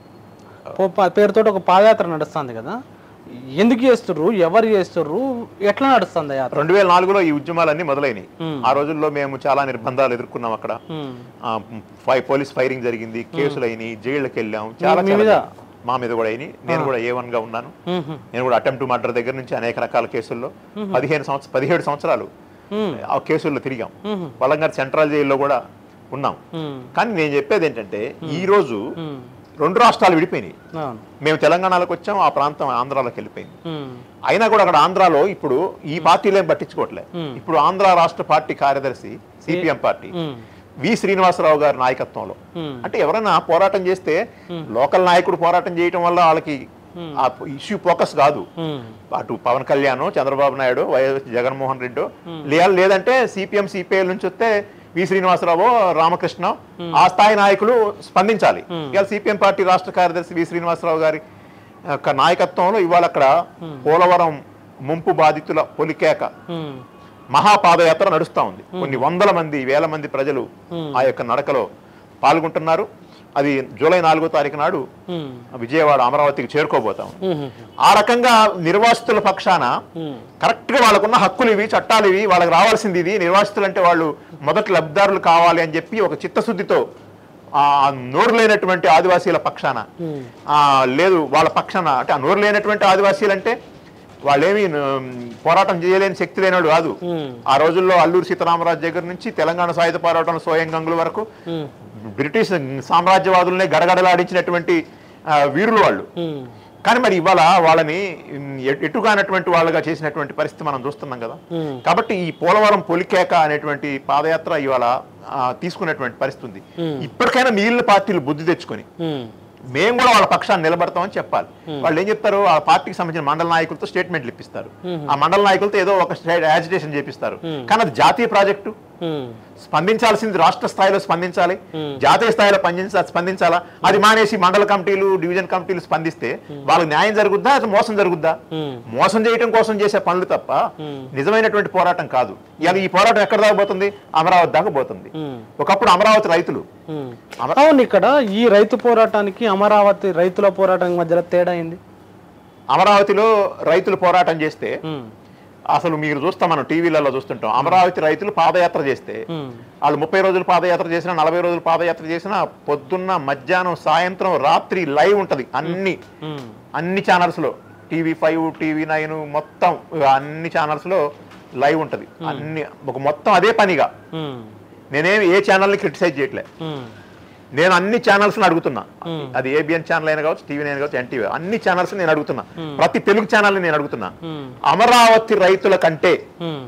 పో- ప- పేరుతో ఒక పాదయాత్ర నడుస్తుంది కదా ఎందుకు చేస్తుర్రు ఎవరు చేస్తుర్రు ఎట్లా నడుస్తుంది యాత్ర రెండు వేల నాలుగులో ఈ ఉద్యమాలన్నీ మొదలైనవి Hmm. ఆ రోజుల్లో మేము చాలా నిర్బంధాలు ఎదుర్కొన్నాం అక్కడ ఉమ్. ఆ, ఫై- పోలీస్ ఫైరింగ్ జరిగింది కేసులు అయినాయి జైళ్ళకి వెళ్ళాం చాలా మీ చాలా మీద? జరిగింది. మా మీద కూడా అయినాయి నేను కూడా ఏ వన్ గా ఉన్నాను ఉహు. నేను కూడా అటెంప్ట్ మర్డర్ దగ్గర నుంచి అనేక రకాల కేసుల్లో పదిహేను సంవత్సరం పదిహేడు సంవత్సరాలు ఉమ్. ఆ కేసుల్లో తిరిగాం ఉహు. వలంగారు సెంట్రల్ జైల్లో కూడా ఉన్నాం ఉమ్. కానీ నేను చెప్పేది ఏంటంటే ఈ రోజు ఉమ్. రెండు రాష్ట్రాలు విడిపోయినాయి అవును మేము తెలంగాణలోకి వచ్చాం ఆ ప్రాంతం ఆంధ్రాలోకి వెళ్ళిపోయింది ఉమ్. అయినా కూడా అక్కడ ఆంధ్రాలో ఇప్పుడు ఈ పార్టీలు ఏం పట్టించుకోవట్లే Hmm. ఇప్పుడు ఆంధ్ర రాష్ట్ర పార్టీ కార్యదర్శి సిపిఎం పార్టీ ఉమ్. వి శ్రీనివాసరావు గారి నాయకత్వంలో ఉమ్. అంటే ఎవరైనా పోరాటం చేస్తే లోకల్ నాయకుడు పోరాటం చేయటం వల్ల వాళ్ళకి ఆ ఇష్యూ ఫోకస్ కాదు ఉమ్. అటు పవన్ కళ్యాణ్ చంద్రబాబు నాయుడు వైఎస్ జగన్మోహన్ రెడ్డి లేదా లేదంటే సిపిఎం సిపిఐ నుంచి వస్తే వి శ్రీనివాసరావు రామకృష్ణ ఆ స్థాయి నాయకులు స్పందించాలి ఇవాళ సిపిఎం పార్టీ రాష్ట్ర కార్యదర్శి వి శ్రీనివాసరావు గారి యొక్క నాయకత్వంలో ఇవాళ అక్కడ పోలవరం ముంపు బాధితుల పొలికేక ఉమ్. మహాపాదయాత్ర నడుస్తూ ఉంది కొన్ని వందల మంది వేల మంది ప్రజలు ఆ యొక్క నడకలో పాల్గొంటున్నారు అది జూలై నాలుగో తారీఖు నాడు ఉమ్. విజయవాడ అమరావతికి చేరుకోబోతాం ఉమ్. ఆ రకంగా నిర్వాసితుల పక్షాన ఉమ్. కరెక్ట్ గా వాళ్ళకున్న హక్కులు ఇవి చట్టాలు ఇవి వాళ్ళకి రావాల్సింది ఇది నిర్వాసితులు అంటే వాళ్ళు మొదటి లబ్ధిదారులు కావాలి అని చెప్పి ఒక చిత్తశుద్ధితో ఆ నోరు లేనటువంటి ఆదివాసీల పక్షాన ఉమ్. ఆ లేదు వాళ్ళ పక్షాన అంటే ఆ నోరు లేనటువంటి ఆదివాసీలు అంటే వాళ్ళేమి ఉమ్, పోరాటం చేయలేని శక్తి లేనివాడు కాదు ఉమ్. ఆ రోజుల్లో అల్లూరు సీతారామరాజు దగ్గర నుంచి తెలంగాణ సాయుధ పోరాటంలో స్వయం గంగుల వరకు ఉమ్. బ్రిటిష్ సామ్రాజ్యవాదులనే గడగడలాడించినటువంటి ఆ, వీరులు వాళ్ళు ఉమ్. కానీ మరి ఇవాళ వాళ్ళని ఉమ్, ఎటు- ఎటుగానటువంటి వాళ్ళగా చేసినటువంటి పరిస్థితి మనం చూస్తున్నాం కదా ఉమ్. కాబట్టి ఈ పోలవరం పొలికేక అనేటువంటి పాదయాత్ర ఇవాళ ఆ, తీసుకున్నటువంటి పరిస్థితి ఉంది ఉమ్. ఇప్పటికైనా మిగిలిన పార్టీలు బుద్ధి తెచ్చుకొని ఉమ్. మేము కూడా వాళ్ళ పక్షాన్ని నిలబడతామని చెప్పాలి వాళ్ళు ఏం చెప్తారు ఆ పార్టీకి సంబంధించిన మండల నాయకులతో స్టేట్మెంట్లు ఇప్పిస్తారు ఆ మండల నాయకులతో ఏదో ఒక యాజిటేషన్ చేపిస్తారు కానీ అది జాతీయ ప్రాజెక్టు ఉమ్. స్పందించాల్సింది రాష్ట్ర స్థాయిలో స్పందించాలి Hmm. జాతీయ స్థాయిలో స్పందించ స్పందించాలా అది మానేసి మండల కమిటీలు డివిజన్ కమిటీలు స్పందిస్తే వాళ్ళకి న్యాయం జరుగుద్దా అది మోసం జరుగుద్దా ఉమ్. మోసం చేయటం కోసం చేసే పనులు తప్ప నిజమైనటువంటి పోరాటం కాదు ఇవాళ ఈ పోరాటం ఎక్కడ దాకా పోతుంది అమరావతి దాకా పోతుంది ఉమ్. ఒకప్పుడు అమరావతి రైతులు ఉమ్. అమర- అవును ఇక్కడ ఈ రైతు పోరాటానికి అమరావతి రైతుల పోరాటం మధ్యలో తేడా అయింది అమరావతిలో రైతులు పోరాటం చేస్తే ఉమ్. అసలు మీరు చూస్తాం మనం టీవీలలో చూస్తుంటాం అమరావతి రైతులు పాదయాత్ర చేస్తే ఉమ్. వాళ్ళు ముప్పై రోజులు పాదయాత్ర చేసినా నలభై రోజులు పాదయాత్ర చేసినా పొద్దున్న మధ్యాహ్నం సాయంత్రం రాత్రి లైవ్ ఉంటది అన్ని ఉమ్. అన్ని ఛానల్స్ లో టీవీ ఫైవ్ టీవీ నైన్ మొత్తం అన్ని ఛానల్స్ లో లైవ్ ఉంటది అన్ని ఒక మొత్తం అదే పనిగా ఉమ్. నేనేమి ఏ ఛానల్ని క్రిటిసైజ్ చేయట్లే ఉమ్. నేను అన్ని ఛానల్స్ అడుగుతున్నా Hmm. అది ఏబిఎన్ ఛానల్ అయినా కావచ్చు టీవీ అయినా కావచ్చు ఎన్టీవీ అన్ని ఛానల్స్ నేను అడుగుతున్నా ప్రతి తెలుగు ఛానల్ నేను అడుగుతున్నా ఉమ్. అమరావతి రైతుల కంటే ఉమ్.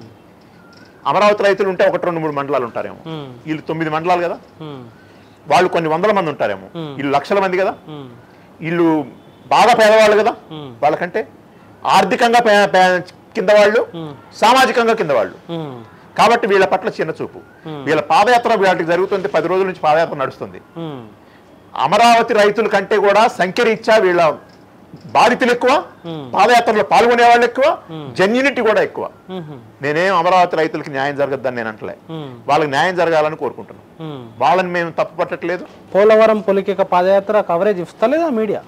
అమరావతి రైతులు ఉంటే ఒకటి రెండు మూడు మండలాలు ఉంటారేమో ఉమ్. వీళ్ళు తొమ్మిది మండలాలు కదా ఉమ్. వాళ్ళు కొన్ని వందల మంది ఉంటారేమో Hmm. వీళ్ళు లక్షల మంది కదా ఉమ్. వీళ్ళు బాగా పేదవాళ్ళు కదా Hmm. వాళ్ళకంటే ఆర్థికంగా పే- పే- కింద వాళ్ళు ఉమ్. సామాజికంగా కింద వాళ్ళు ఉమ్. కాబట్టి వీళ్ళ పట్ల చిన్న చూపు వీళ్ళ పాదయాత్ర వీళ్ళకి జరుగుతుంది పది రోజుల నుంచి పాదయాత్ర నడుస్తుంది ఉమ్. అమరావతి రైతుల కంటే కూడా సంఖ్యరీత్యా వీళ్ళ బాధితులు ఎక్కువ Hmm. పాదయాత్రలో పాల్గొనే వాళ్ళు ఎక్కువ జెన్యునిటీ కూడా ఎక్కువ ఉమ్. నేనేం అమరావతి రైతులకి న్యాయం జరగద్దని నేను అంటలే ఉమ్. వాళ్ళకి న్యాయం జరగాలని కోరుకుంటున్నాను ఉమ్. వాళ్ళని మేము తప్పు పట్టట్లేదు పోలవరం పొలికేక పాదయాత్ర కవరేజ్ ఇస్తలేదా మీడియా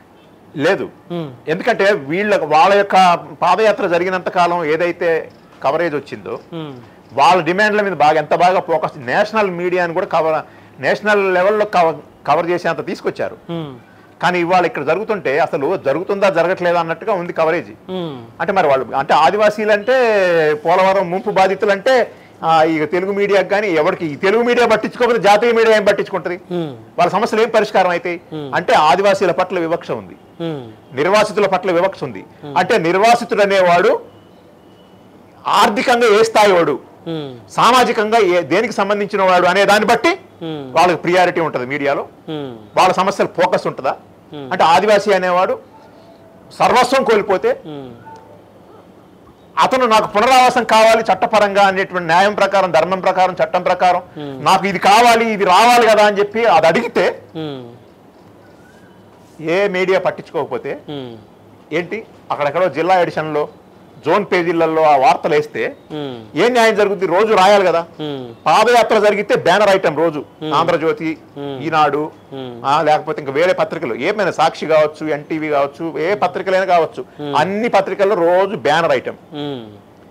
లేదు ఉమ్. ఎందుకంటే వీళ్ళ వాళ్ళ యొక్క పాదయాత్ర జరిగినంత కాలం ఏదైతే కవరేజ్ వచ్చిందో ఉమ్. వాళ్ళ డిమాండ్ల మీద బాగా ఎంత బాగా ఫోకస్ నేషనల్ మీడియాని కూడా కవర్ నేషనల్ లెవెల్లో కవర్ కవర్ చేసేంత తీసుకొచ్చారు ఉమ్. కానీ ఇవాళ ఇక్కడ జరుగుతుంటే అసలు జరుగుతుందా జరగట్లేదా అన్నట్టుగా ఉంది కవరేజ్ ఉమ్. అంటే మరి వాళ్ళు అంటే ఆదివాసీలు అంటే పోలవరం ముంపు బాధితులు అంటే ఆ, ఇక తెలుగు మీడియాకి కానీ ఎవరికి ఈ తెలుగు మీడియా పట్టించుకోకపోతే జాతీయ మీడియా ఏం పట్టించుకుంటది ఉమ్, వాళ్ళ సమస్యలు ఏం పరిష్కారం అవుతాయి అంటే ఆదివాసీల పట్ల వివక్ష ఉంది ఉమ్, నిర్వాసితుల పట్ల వివక్ష ఉంది అంటే నిర్వాసితుడు అనేవాడు ఆర్థికంగా ఏ స్థాయి వాడు ఉమ్, సామాజికంగా ఏ దేనికి సంబంధించిన వాడు అనే దాన్ని బట్టి ఉమ్, వాళ్ళకి ప్రియారిటీ ఉంటుంది మీడియాలో ఉమ్, వాళ్ళ సమస్యలు ఫోకస్ ఉంటుందా అంటే ఆదివాసీ అనేవాడు సర్వస్వం కోల్పోతే ఉమ్, అతను నాకు పునరావాసం కావాలి చట్టపరంగా అనేటువంటి న్యాయం ప్రకారం ధర్మం ప్రకారం చట్టం ప్రకారం నాకు ఇది కావాలి ఇది రావాలి కదా అని చెప్పి అది అడిగితే ఉమ్, ఏ మీడియా పట్టించుకోకపోతే ఉమ్, ఏంటి అక్కడెక్కడో జిల్లా ఎడిషన్లో జోన్ పేజీలలో ఆ వార్తలు వేస్తే ఉమ్, ఏం న్యాయం జరుగుద్ది రోజు రాయాలి కదా ఉమ్, పాదయాత్ర జరిగితే బ్యానర్ ఐటమ్ రోజు ఆంధ్రజ్యోతి ఈనాడు ఉమ్. ఆ, లేకపోతే ఇంకా వేరే పత్రికలు ఏమైనా సాక్షి కావచ్చు ఎన్టీవీ కావచ్చు ఏ పత్రికలైనా కావచ్చు అన్ని పత్రికల్లో రోజు బ్యానర్ ఐటమ్ ఉమ్,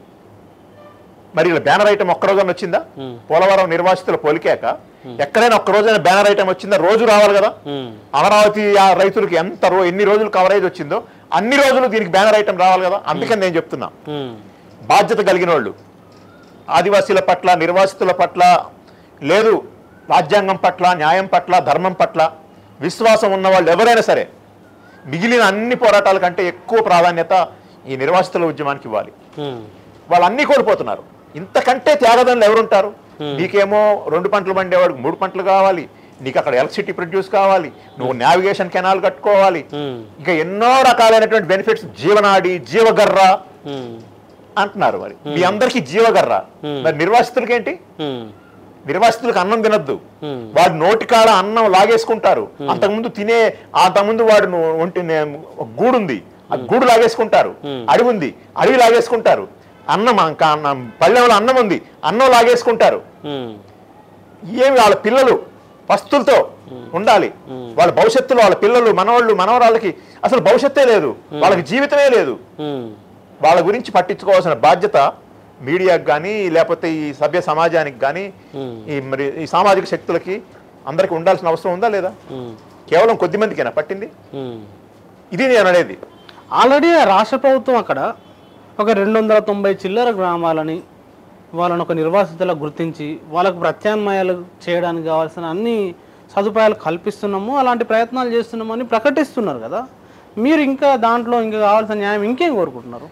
మరి ఇలా బ్యానర్ ఐటమ్ ఒక్క రోజున వచ్చిందా ఉమ్. పోలవరం నిర్వాసితులు పొలికాక ఎక్కడైనా ఒక్క రోజైనా బ్యానర్ ఐటమ్ వచ్చిందా రోజు రావాలి కదా ఉమ్, అమరావతి ఆ రైతులకి ఎంత రో ఎన్ని రోజులు కవరేజ్ వచ్చిందో అన్ని రోజులు దీనికి బ్యానర్ ఐటమ్ రావాలి కదా అందుకని నేను చెప్తున్నా ఉమ్, బాధ్యత కలిగిన వాళ్ళు ఆదివాసీల పట్ల నిర్వాసితుల పట్ల లేదు రాజ్యాంగం పట్ల న్యాయం పట్ల ధర్మం పట్ల విశ్వాసం ఉన్న వాళ్ళు ఎవరైనా సరే మిగిలిన అన్ని పోరాటాల కంటే ఎక్కువ ప్రాధాన్యత ఈ నిర్వాసితుల ఉద్యమానికి ఇవ్వాలి ఉమ్, వాళ్ళు అన్ని కోల్పోతున్నారు ఇంతకంటే త్యాగదనులు ఎవరుంటారు నీకేమో రెండు పంటలు పండేవాడికి మూడు పంటలు కావాలి నీకు అక్కడ ఎలక్ట్రిసిటీ ప్రొడ్యూస్ కావాలి నువ్వు నావిగేషన్ కెనాల్ కట్టుకోవాలి ఉమ్, ఇంకా ఎన్నో రకాలైనటువంటి బెనిఫిట్స్ జీవనాడి జీవగర్ర ఉమ్, అంటున్నారు మరి మీ అందరికీ జీవగర్ర మరి నిర్వాసితులకి ఏంటి ఉమ్, నిర్వాసితులకు అన్నం తినద్దు ఉమ్, వాడు నోటికాడ అన్నం లాగేసుకుంటారు అంతకుముందు తినే అంతకుముందు వాడు ను- ఒంటి నే- ఒక గూడుంది ఆ గూడు లాగేసుకుంటారు అడవి ఉంది అడవి లాగేసుకుంటారు అన్నం ఇంకా అన్నం పల్లెంలో అన్నం ఉంది అన్నం లాగేసుకుంటారు ఉమ్, ఏమి వాళ్ళ పిల్లలు పస్తులతో ఉండాలి వాళ్ళ భవిష్యత్తులో వాళ్ళ పిల్లలు మనవాళ్ళు మనవరాళ్ళకి అసలు భవిష్యత్తే లేదు వాళ్ళకి జీవితమే లేదు ఉమ్, వాళ్ళ గురించి పట్టించుకోవాల్సిన బాధ్యత మీడియాకి కానీ లేకపోతే ఈ సభ్య సమాజానికి కానీ ఉమ్, ఈ మరి ఈ సామాజిక శక్తులకి అందరికి ఉండాల్సిన అవసరం ఉందా లేదా ఉమ్, కేవలం కొద్ది మందికేనా పట్టింది ఉమ్. ఇది నేను అనేది ఆల్రెడీ రాష్ట్ర ప్రభుత్వం అక్కడ ఒక రెండు వందల తొంభై చిల్లర గ్రామాలని వాళ్ళని ఒక నిర్వాసితులకు గుర్తించి వాళ్ళకు ప్రత్యామ్నాయాలు చేయడానికి కావాల్సిన అన్ని సదుపాయాలు కల్పిస్తున్నాము అలాంటి ప్రయత్నాలు చేస్తున్నాము అని ప్రకటిస్తున్నారు కదా మీరు ఇంకా దాంట్లో ఇంకా కావాల్సిన న్యాయం ఇంకేం కోరుకుంటున్నారు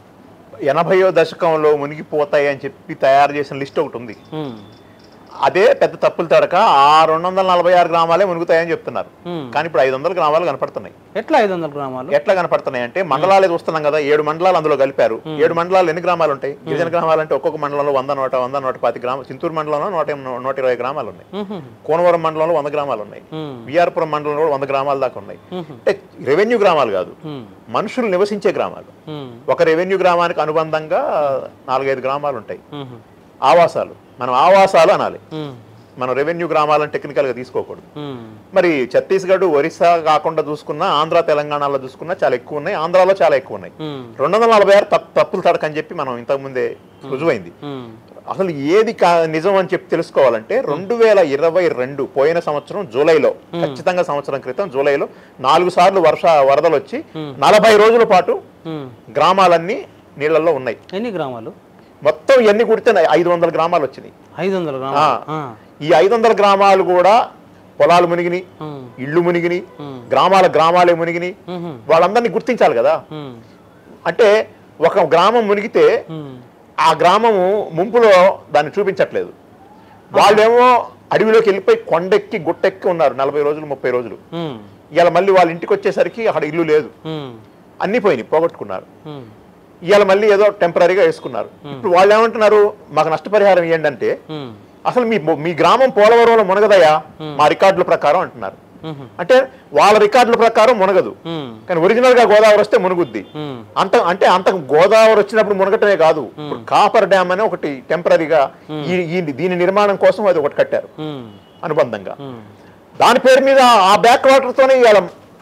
ఎనభయో దశకంలో మునిగిపోతాయి అని చెప్పి తయారు చేసిన లిస్ట్ ఒకటి ఉంది ఉమ్, అదే పెద్ద తప్పులు తడక ఆ రెండు వందల నలభై ఆరు గ్రామాలే మునుగుతాయని చెప్తున్నారు ఉమ్. కానీ ఇప్పుడు ఐదు వందల గ్రామాలు కనపడుతున్నాయి ఎట్లా ఐదు వందల గ్రామాలు ఎట్లా కనపడుతున్నాయి అంటే మండలాలే చూస్తున్నాం కదా ఏడు మండలాలు అందులో కలిపారు ఏడు మండలాలు ఎన్ని గ్రామాలు ఉంటాయి గిరిజన గ్రామాలు అంటే ఒక్కొక్క మండలంలో వంద నూట వంద నూట పాతి గ్రామాలు చింతూరు మండలంలో నూట ఎం- నూట ఇరవై గ్రామాలు ఉన్నాయి ఉహుం, కోనవరం మండలంలో వంద గ్రామాలు ఉన్నాయి ఉమ్, విఆర్పురం మండలంలో కూడా వంద గ్రామాల దాకా ఉన్నాయి ఉహుం, అంటే రెవెన్యూ గ్రామాలు కాదు ఉమ్, మనుషులు నివసించే గ్రామాలు ఉమ్, ఒక రెవెన్యూ గ్రామానికి అనుబంధంగా నాలుగైదు గ్రామాలు ఉంటాయి ఉహుం, ఆవాసాలు మనం ఆవాసాలు అనాలి ఉమ్, మనం రెవెన్యూ గ్రామాలను టెక్నికల్గా తీసుకోకూడదు ఉమ్, మరి ఛత్తీస్గఢ్ ఒరిస్సా కాకుండా చూసుకున్నా ఆంధ్ర తెలంగాణలో చూసుకున్నా చాలా ఎక్కువ ఉన్నాయి ఆంధ్రాలో చాలా ఎక్కువ ఉన్నాయి ఉమ్, రెండు వందల నలభై ఆరు తప్పు తప్పులు తడకని చెప్పి మనం ఇంతకుముందే రుజువైంది ఉమ్, అసలు ఏది కా- నిజం అని చెప్పి తెలుసుకోవాలంటే రెండు వేల ఇరవై రెండు పోయిన సంవత్సరం జూలైలో ఖచ్చితంగా సంవత్సరం క్రితం జూలైలో నాలుగు సార్లు వర్ష వరదలు వచ్చి నలభై రోజుల పాటు ఉమ్. గ్రామాలన్నీ నీళ్ళల్లో ఉన్నాయి ఎన్ని గ్రామాలు మొత్తం ఎన్ని కుడితే ఐదు వందల గ్రామాలు వచ్చినాయి ఐదు వందల గ్రామాలు ఆ, ఈ ఐదు వందల గ్రామాలు కూడా పొలాలు మునిగినాయి ఉమ్, ఇళ్ళు మునిగినాయి ఉమ్, గ్రామాల గ్రామాలే మునిగినాయి ఉహుం, వాళ్ళందరినీ గుర్తించాలి కదా ఉమ్, అంటే ఒక గ్రామం మునిగితే ఉమ్, ఆ గ్రామము ముంపులో దాన్ని చూపించట్లేదు వాళ్ళేమో అడవిలోకి వెళ్ళిపోయి కొండెక్కి గుట్టెక్కి ఉన్నారు నలభై రోజులు ముప్పై రోజులు ఉమ్, ఇవాళ మళ్ళీ వాళ్ళ ఇంటికి వచ్చేసరికి అక్కడ ఇల్లు లేదు ఉమ్, అన్నీ పోయినాయి పోగొట్టుకున్నారు ఉమ్, ఇవాళ మళ్ళీ ఏదో టెంపరీగా వేసుకున్నారు ఇప్పుడు వాళ్ళు ఏమంటున్నారు మాకు నష్టపరిహారం ఇవ్వండి అంటే ఉమ్, అసలు మీ మీ గ్రామం పోలవరంలో మునగదయా మా రికార్డుల ప్రకారం అంటున్నారు ఉహుం, అంటే వాళ్ళ రికార్డుల ప్రకారం మునగదు ఉమ్, కానీ ఒరిజినల్ గా గోదావరి వస్తే మునుగుద్ది ఉమ్, అంత అంటే అంత గోదావరి వచ్చినప్పుడు మునగటమే కాదు ఇప్పుడు కాపర్ డ్యామ్ అని ఒకటి టెంపరీగా ఈ ఈ దీని నిర్మాణం కోసం అది ఒకటి కట్టారు ఉమ్, అనుబంధంగా ఉమ్, దాని పేరు మీద ఆ బ్యాక్ వాటర్ తోనే ఇవాళ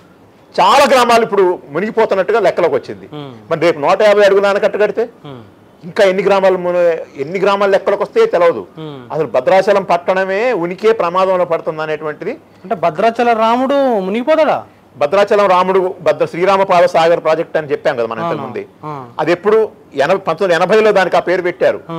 చాలా గ్రామాలు ఇప్పుడు మునిగిపోతున్నట్టుగా లెక్కలోకి వచ్చింది ఉమ్, మరి రేపు నూట యాభై అడుగుల ఆనకట్ట కడితే ఉమ్, ఇంకా ఎన్ని గ్రామాలు మున- ఎన్ని గ్రామాలు లెక్కలోకి వస్తే తెలియదు ఉమ్. అసలు భద్రాచలం పట్టణమే ఉనికే ప్రమాదంలో పడుతుంది అనేటువంటిది అంటే భద్రాచల రాముడు మునిగిపోతాడా భద్రాచలం రాముడు భద్ర శ్రీరామపాద సాగర్ ప్రాజెక్ట్ అని చెప్పాం కదా మనం ఇంతకు ముందే ఆ, అది ఎప్పుడు ఎనభై పంతొమ్మిది ఎనభైలో దానికి ఆ పేరు పెట్టారు ఆ,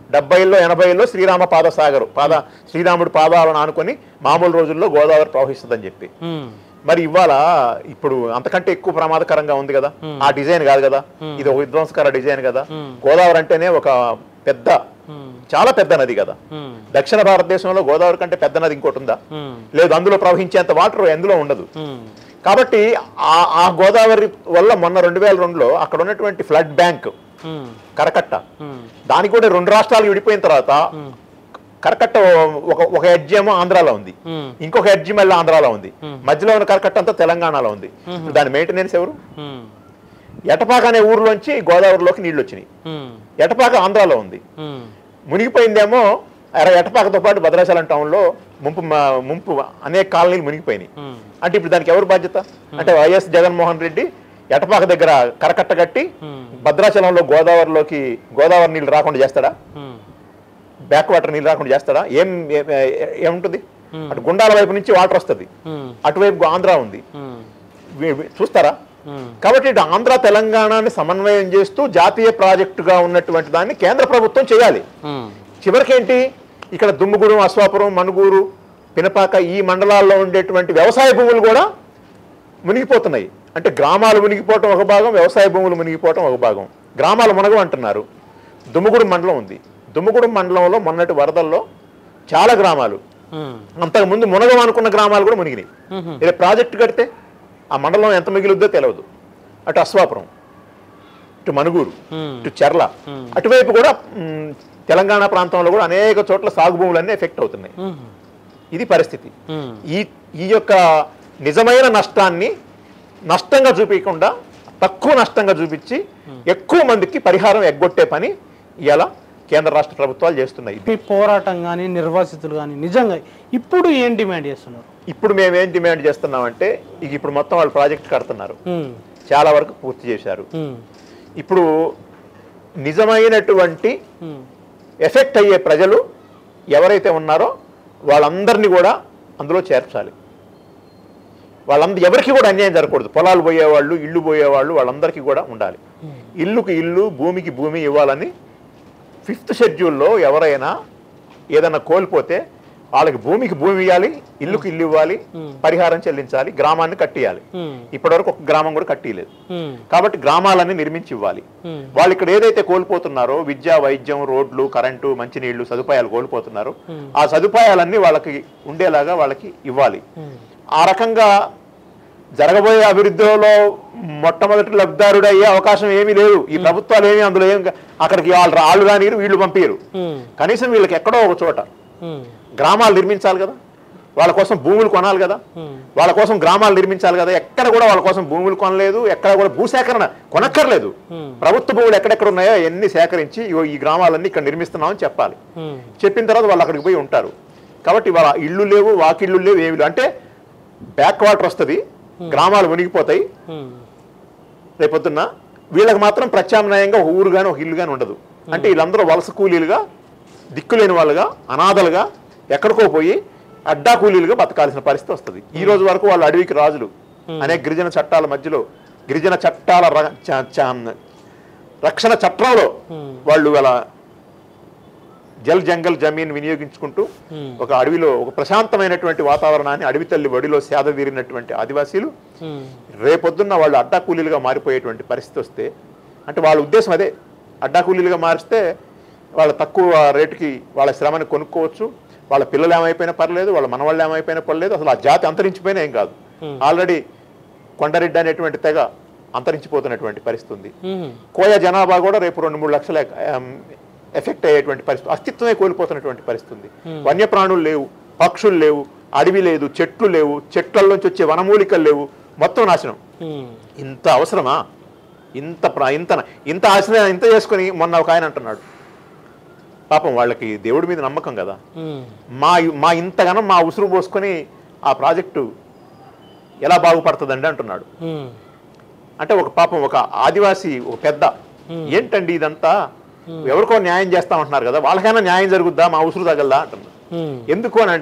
డెబ్బైలో ఎనభైలో శ్రీరామ పాదసాగరు పాద శ్రీరాముడి పాదాలను ఆనుకొని మామూలు రోజుల్లో గోదావరి ప్రవహిస్తుందని చెప్పి ఉమ్, మరి ఇవాళ ఇప్పుడు అంతకంటే ఎక్కువ ప్రమాదకరంగా ఉంది కదా ఆ డిజైన్ కాదు కదా ఇది ఒక విధ్వంసకర డిజైన్ కదా గోదావరి అంటేనే ఒక పెద్ద ఉమ్, చాలా పెద్ద నది కదా ఉమ్, దక్షిణ భారతదేశంలో గోదావరి కంటే పెద్ద నది ఇంకోటి ఉందా ఉమ్, లేదు అందులో ప్రవహించేంత వాటర్ ఎందులో ఉండదు ఉమ్, కాబట్టి ఆ ఆ గోదావరి వల్ల మొన్న రెండు వేల రెండులో అక్కడ ఉన్నటువంటి ఫ్లడ్ బ్యాంక్ ఉమ్, కరకట్ట ఉమ్, దానికి కూడా రెండు రాష్ట్రాలు విడిపోయిన తర్వాత ఉమ్, కరకట్ట ఒక ఒక ఎడ్జ్ ఏమో ఆంధ్రాలో ఉంది ఉమ్, ఇంకొక ఎడ్జ్ మళ్ళీ ఆంధ్రాలో ఉంది మధ్యలో ఉన్న కరకట్ట అంతా తెలంగాణలో ఉంది దాని మెయింటెనెన్స్ ఎవరు ఉమ్, ఎటపాక అనే ఊర్లోంచి గోదావరిలోకి నీళ్లు వచ్చినాయి ఉమ్, ఎటపాక ఆంధ్రాలో ఉంది ఉమ్, మునిగిపోయిందేమో ఎర ఎటపాకతో పాటు భద్రాచలం టౌన్లో ముంపు మ- ముంపు అనేక కాలనీలు మునిగిపోయినాయి ఉమ్, అంటే ఇప్పుడు దానికి ఎవరు బాధ్యత అంటే వైఎస్ జగన్మోహన్ రెడ్డి ఎటపాక దగ్గర కరకట్ట కట్టి ఉమ్, భద్రాచలంలో గోదావరిలోకి గోదావరి నీళ్ళు రాకుండా చేస్తాడా ఉమ్, బ్యాక్ వాటర్ నీళ్ళు రాకుండా చేస్తాడా ఏం ఏ- ఏ- ఏముంటుంది అటు గుండాల వైపు నుంచి వాటర్ వస్తుంది ఉమ్, అటువైపు ఆంధ్ర ఉంది ఉమ్, వీ- వీ- చూస్తారా ఉమ్, కాబట్టి ఇటు ఆంధ్ర తెలంగాణని సమన్వయం చేస్తూ జాతీయ ప్రాజెక్టుగా ఉన్నటువంటి దాన్ని కేంద్ర ప్రభుత్వం చేయాలి ఉమ్, చివరికేంటి ఇక్కడ దుమ్ముగూడెం అశ్వాపురం మనుగూరు పినపాక ఈ మండలాల్లో ఉండేటువంటి వ్యవసాయ భూములు కూడా మునిగిపోతున్నాయి అంటే గ్రామాలు మునిగిపోవటం ఒక భాగం వ్యవసాయ భూములు మునిగిపోవటం ఒక భాగం గ్రామాలు మునగమంటున్నారు దుమ్ముగూడెం మండలం ఉంది దుమ్ముగూడెం మండలంలో మొన్నటి వరదల్లో చాలా గ్రామాలు ఉమ్, అంతకుముందు మునగం అనుకున్న గ్రామాలు కూడా మునిగినాయి ఉహు, ఇలా ప్రాజెక్టు కడితే ఆ మండలం ఎంత మిగిలిద్దో తెలియదు అటు అశ్వాపురం ఇటు మనుగూరు ఉమ్, ఇటు చెర్ల అటువైపు కూడా మ్, తెలంగాణ ప్రాంతంలో కూడా అనేక చోట్ల సాగు భూములన్నీ ఎఫెక్ట్ అవుతున్నాయి ఉమ్, ఇది పరిస్థితి ఉమ్, ఈ ఈ యొక్క నిజమైన నష్టాన్ని నష్టంగా చూపించకుండా తక్కువ నష్టంగా చూపించి ఎక్కువ మందికి పరిహారం ఎగ్గొట్టే పని ఇలా కేంద్ర రాష్ట్ర ప్రభుత్వాలు చేస్తున్నాయి ఈ పోరాటం కానీ నిర్వాసితులు కానీ నిజంగా ఇప్పుడు ఏం డిమాండ్ చేస్తున్నారు ఇప్పుడు మేము ఏం డిమాండ్ చేస్తున్నామంటే ఇక ఇప్పుడు మొత్తం వాళ్ళు ప్రాజెక్ట్ కడుతున్నారు ఉమ్, చాలా వరకు పూర్తి చేశారు ఉమ్, ఇప్పుడు నిజమైనటువంటి ఉమ్, ఎఫెక్ట్ అయ్యే ప్రజలు ఎవరైతే ఉన్నారో వాళ్ళందరినీ కూడా అందులో చేర్చాలి వాళ్ళందరూ ఎవరికి కూడా అన్యాయం జరగకూడదు పొలాలు పోయేవాళ్ళు ఇల్లు పోయేవాళ్ళు వాళ్ళందరికీ కూడా ఉండాలి ఇల్లుకి ఇల్లు భూమికి భూమి ఇవ్వాలని ఫిఫ్త్ షెడ్యూల్లో ఎవరైనా ఏదైనా కోల్పోతే వాళ్ళకి భూమికి భూమి ఇవ్వాలి ఇల్లుకి ఇల్లు ఇవ్వాలి పరిహారం చెల్లించాలి గ్రామాన్ని కట్టియాలి ఉమ్, ఇప్పటివరకు ఒక గ్రామం కూడా కట్టియలేదు ఉమ్, కాబట్టి గ్రామాలన్నీ నిర్మించి ఇవ్వాలి ఉమ్, వాళ్ళు ఇక్కడ ఏదైతే కోల్పోతున్నారో విద్య వైద్యం రోడ్లు కరెంటు మంచినీళ్లు సదుపాయాలు కోల్పోతున్నారో ఆ సదుపాయాలన్నీ వాళ్ళకి ఉండేలాగా వాళ్ళకి ఇవ్వాలి ఉమ్, ఆ రకంగా జరగబోయే అభివృద్ధిలో మొట్టమొదటి లబ్ధారుడు అయ్యే అవకాశం ఏమీ లేదు ఈ ప్రభుత్వాలు ఏమీ అందులో ఏం అక్కడికి వాళ్ళు రాళ్ళు కానీ వీళ్ళు పంపించరు ఉమ్, కనీసం వీళ్ళకి ఎక్కడో ఒక చోట ఉమ్, గ్రామాలు నిర్మించాలి కదా వాళ్ళ కోసం భూములు కొనాలి కదా ఉమ్, వాళ్ళ కోసం గ్రామాలు నిర్మించాలి కదా ఎక్కడ కూడా వాళ్ళ కోసం భూములు కొనలేదు ఎక్కడ కూడా భూసేకరణ కొనక్కర్లేదు Hmm. ప్రభుత్వ భూములు ఎక్కడెక్కడ ఉన్నాయో ఎన్ని సేకరించి ఇగో ఈ గ్రామాలన్నీ ఇక్కడ నిర్మిస్తున్నామని చెప్పాలి ఉమ్, చెప్పిన తర్వాత వాళ్ళు అక్కడికి పోయి ఉంటారు కాబట్టి వాళ్ళ ఇల్లు లేవు వాకిళ్ళు లేవు ఏమి లేవు అంటే బ్యాక్ వాటర్ వస్తుంది గ్రామాలు మునిగిపోతాయి ఉమ్, రేపొద్దున్న వీళ్ళకి మాత్రం ప్రత్యామ్నాయంగా ఒక ఊరు కానీ ఒక ఇల్లు కానీ ఉండదు అంటే వీళ్ళందరూ వలస కూలీలుగా దిక్కులేని వాళ్ళుగా అనాథలుగా ఎక్కడికో పోయి అడ్డా కూలీలుగా బతకాల్సిన పరిస్థితి వస్తుంది ఈ రోజు వరకు వాళ్ళు అడవికి రాజులు అనేక గిరిజన చట్టాల మధ్యలో గిరిజన చట్టాల ర- చ- చ- రక్షణ చట్టంలో వాళ్ళు అలా జల్ జంగల్ జమీన్ వినియోగించుకుంటూ ఉమ్, ఒక అడవిలో ఒక ప్రశాంతమైనటువంటి వాతావరణాన్ని అడవి తల్లి ఒడిలో సేద తీరినటువంటి ఆదివాసీలు ఉమ్, రేపొద్దున్న వాళ్ళు అడ్డా కూలీలుగా మారిపోయేటువంటి పరిస్థితి వస్తే అంటే వాళ్ళ ఉద్దేశం అదే అడ్డా కూలీలుగా మారిస్తే వాళ్ళ తక్కువ రేటుకి వాళ్ళ శ్రమని కొనుక్కోవచ్చు వాళ్ళ పిల్లలు ఏమైపోయినా పర్లేదు వాళ్ళ మనవాళ్ళు ఏమైపోయినా పర్లేదు అసలు ఆ జాతి అంతరించిపోయినా ఏం కాదు ఆల్రెడీ కొండరెడ్డి అనేటువంటి తెగ అంతరించిపోతున్నటువంటి పరిస్థితి ఉంది ఉమ్, కోయ జనాభా కూడా రేపు రెండు మూడు లక్షల ఎఫెక్ట్ అయ్యేటువంటి పరిస్థితి అస్తిత్వమే కోల్పోతున్నటువంటి పరిస్థితి ఉంది వన్యప్రాణులు లేవు పక్షులు లేవు అడవి లేదు చెట్లు లేవు చెట్లలోంచి వచ్చే వనమూలికలు లేవు మొత్తం నాశనం ఉమ్, ఇంత అవసరమా ఇంత ప్ర- ఇంత ఇంత ఆశ్రయం ఇంత చేసుకొని మొన్న ఒక ఆయన అంటున్నాడు పాపం వాళ్ళకి దేవుడి మీద నమ్మకం కదా ఉమ్, మా మా ఇంతగానం మా ఉసురు పోసుకొని ఆ ప్రాజెక్టు ఎలా బాగుపడుతుందండి అంటున్నాడు ఉమ్, అంటే ఒక పాపం ఒక ఆదివాసి ఒక పెద్ద ఏంటండి ఇదంతా ఎవరికో న్యాయం చేస్తామంటున్నారు కదా వాళ్ళకైనా న్యాయం జరుగుద్దా మా ఉసురు తగలదా అంటున్నారు ఉమ్, ఎందుకు అని అంటే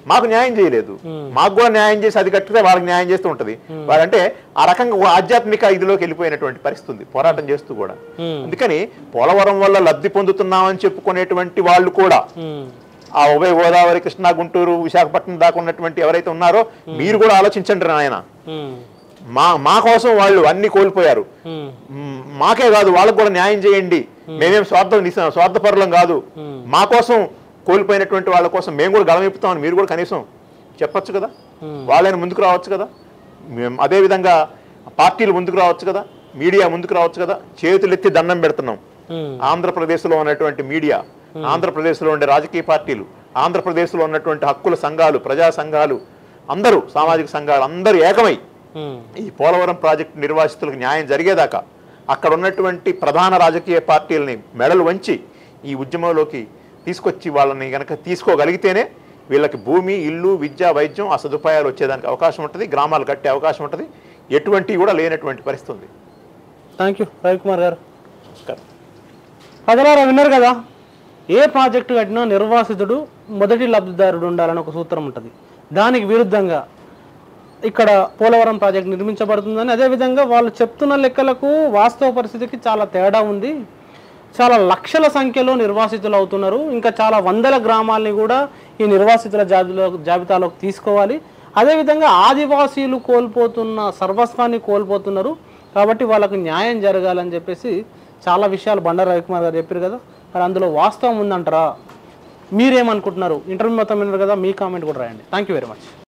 మాకు న్యాయం చేయలేదు మాకు కూడా న్యాయం చేసి అది కట్టితే వాళ్ళకి న్యాయం చేస్తూ ఉంటది వాళ్ళంటే ఆ రకంగా ఓ ఆధ్యాత్మిక ఇదిలోకి వెళ్ళిపోయినటువంటి పరిస్థితి ఉంది పోరాటం చేస్తూ కూడా ఉమ్, అందుకని పోలవరం వల్ల లబ్ధి పొందుతున్నామని చెప్పుకునేటువంటి వాళ్ళు కూడా ఉమ్, ఆ ఉభయ గోదావరి కృష్ణా గుంటూరు విశాఖపట్నం దాకా ఉన్నటువంటి ఎవరైతే ఉన్నారో మీరు కూడా ఆలోచించండి నాయన ఉమ్, మా మా కోసం వాళ్ళు అన్ని కోల్పోయారు ఉమ్, మ్, మాకే కాదు వాళ్ళకు కూడా న్యాయం చేయండి మేమేం స్వార్థ నిస- స్వార్థపరులం కాదు మా కోసం కోల్పోయినటువంటి వాళ్ళ కోసం మేము కూడా గళమిప్పుతామని మీరు కూడా కనీసం చెప్పొచ్చు కదా వాళ్ళని ముందుకు రావచ్చు కదా మేము అదేవిధంగా పార్టీలు ముందుకు రావచ్చు కదా మీడియా ముందుకు రావచ్చు కదా చేతులెత్తి దండం పెడుతున్నాం ఉమ్, ఆంధ్రప్రదేశ్లో ఉన్నటువంటి మీడియా ఆంధ్రప్రదేశ్లో ఉండే రాజకీయ పార్టీలు ఆంధ్రప్రదేశ్లో ఉన్నటువంటి హక్కుల సంఘాలు ప్రజా సంఘాలు అందరూ సామాజిక సంఘాలు అందరూ ఏకమై ఉమ్, ఈ పోలవరం ప్రాజెక్టు నిర్వాసితులకు న్యాయం జరిగేదాకా అక్కడ ఉన్నటువంటి ప్రధాన రాజకీయ పార్టీలని మెడలు వంచి ఈ ఉద్యమంలోకి తీసుకొచ్చి వాళ్ళని గనక తీసుకోగలిగితేనే వీళ్ళకి భూమి ఇల్లు విద్య వైద్యం ఆ సదుపాయాలు వచ్చేదానికి అవకాశం ఉంటుంది గ్రామాలు కట్టే అవకాశం ఉంటుంది ఎటువంటి కూడా లేనటువంటి పరిస్థితి ఉంది థ్యాంక్ యూ రవికుమార్ గారు ప్రజలారా విన్నారు కదా ఏ ప్రాజెక్టు కట్టినా నిర్వాసితుడు మొదటి లబ్ధిదారుడు ఉండాలని ఒక సూత్రం ఉంటుంది దానికి విరుద్ధంగా ఇక్కడ పోలవరం ప్రాజెక్ట్ నిర్మించబడుతుందని అదేవిధంగా వాళ్ళు చెప్తున్న లెక్కలకు వాస్తవ పరిస్థితికి చాలా తేడా ఉంది చాలా లక్షల సంఖ్యలో నిర్వాసితులు అవుతున్నారు ఇంకా చాలా వందల గ్రామాలని కూడా ఈ నిర్వాసితుల జాబితాలో జాబితాలోకి తీసుకోవాలి అదేవిధంగా ఆదివాసీలు కోల్పోతున్న సర్వస్వాన్ని కోల్పోతున్నారు కాబట్టి వాళ్ళకు న్యాయం జరగాలని చెప్పేసి చాలా విషయాలు బండారు రవికుమార్ గారు చెప్పారు కదా మరి అందులో వాస్తవం ఉందంటారా మీరేమనుకుంటున్నారు ఇంటర్వ్యూ మొత్తం విన్నారు కదా మీ కామెంట్ కూడా రాయండి థ్యాంక్ యూ వెరీ మచ్